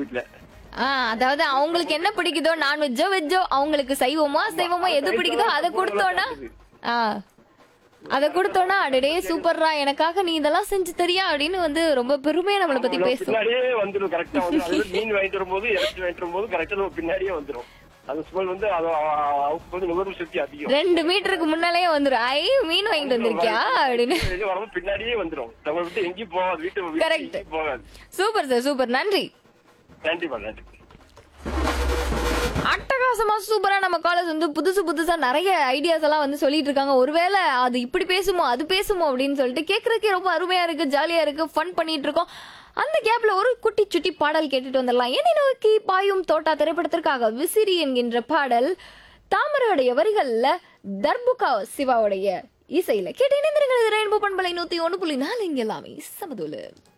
வீட்டுல ஆ அதாவது அவங்களுக்கு என்ன பிடிக்குதோ நான்வெஜ்ஜோ வெஜ்ஜோ அவங்களுக்கு சைவமோ அசைவமோ எது பிடிக்குதோ அதை கொடுத்தோன்னா ஆ அதை கொடுத்தோன்னா அடடே சூப்பர்ரா எனக்காக நீ இதெல்லாம் செஞ்சு தரியா அப்படின்னு வந்து ரொம்ப பெருமையா நம்மளை பத்தி பேசும் பின்னாடியே வந்துடும் கரெக்டா வந்து அது மீன் வாங்கிட்டு வரும்போது இறைச்சி வாங்கிட்டு வரும்போது கரெக்டா நம்ம பின்னாடியே வந்துடும் அந்த ஸ்மெல் வந்து அது அ- அவருக்கு வந்து நுகர்வு சக்தி அதிகம் ரெண்டு மீட்டருக்கு முன்னாலேயே வந்துரும் ஐ மீன் வாங்கிட்டு வந்திருக்கியா அப்படின்னு வெளிய வரும்போது பின்னாடியே வந்துடும் நம்ம விட்டு எங்கேயும் போகாது வீட்டு வீட்டு Correct. எங்கேயும் போகாது சூப்பர் சார் சூப்பர் நன்றி நன்றிப்பா நன்றி அட்டகாசமா சூப்பரா நம்ம காலேஜ் வந்து புதுசு புதுசா நிறைய ஐடியாஸ் எல்லாம் வந்து சொல்லிட்டு இருக்காங்க ஒருவேளை அது இப்படி பேசுமோ அது பேசுமோ அப்படின்னு சொல்லிட்டு கேக்குறதுக்கே ரொம்ப அருமையா இருக்கு ஜாலியா இருக்கு ஃபன் பண்ணிட்டு இருக்கோம் அந்த கேப்ல ஒரு குட்டி சுட்டி பாடல் கேட்டுட்டு வந்துடலாம் என்னை நோக்கி பாயும் தோட்டா திரைப்படத்திற்காக விசிறி என்கின்ற பாடல் தாமரையுடைய வரிகள்ல தர்புகா சிவாவுடைய இசையில கேட்டு இணைந்திருக்கிறது ரெயின்போ பண்பலை நூத்தி ஒண்ணு புள்ளி நாலு இங்க எல்லாமே சமதூலு